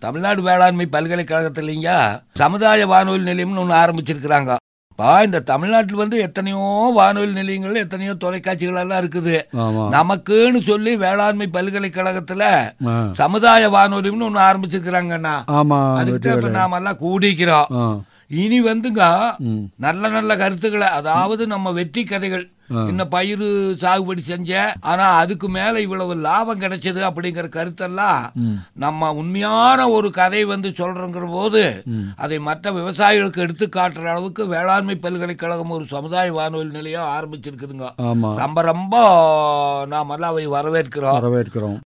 தமிழ்நாடு வேளாண்மை பல்கலைக்கழகத்திலங்க சமுதாய வானொலி நிலையம்னு ஒன்று ஆரம்பிச்சிருக்கிறாங்க பா இந்த தமிழ்நாட்டில் வந்து எத்தனையோ வானொலி நிலையங்கள் எத்தனையோ தொலைக்காட்சிகள் எல்லாம் இருக்குது ஆமா நமக்குன்னு சொல்லி வேளாண்மை பல்கலைக்கழகத்துல ஆ. சமுதாய வானொலின்னு ஒன்று ஆரம்பிச்சிருக்கிறாங்கண்ணா ஆமா அதுக்கு இப்ப நாம எல்லாம் கூடிக்கிறோம் ஆ. இனி வந்துங்க ம். நல்ல நல்ல கருத்துக்களை அதாவது நம்ம வெற்றி கதைகள் இந்த பயிர் சாகுபடி செஞ்சேன் ஆனா அதுக்கு மேல இவ்வளவு லாபம் கிடைச்சது அப்படிங்கிற கருத்தெல்லாம் ம். நம்ம உண்மையான ஒரு கதை வந்து சொல்றங்கிற போது அதை மற்ற விவசாயிகளுக்கு எடுத்து காட்டுற அளவுக்கு வேளாண்மை பல்கலைக்கழகம் ஒரு சமுதாய வானொலி நிலையம் ஆரம்பிச்சிருக்குதுங்க ஆமா ரொம்ப ரொம்ப நாமெல்லாம் அவை வரவேற்கிறோம் வரவேற்கிறோம்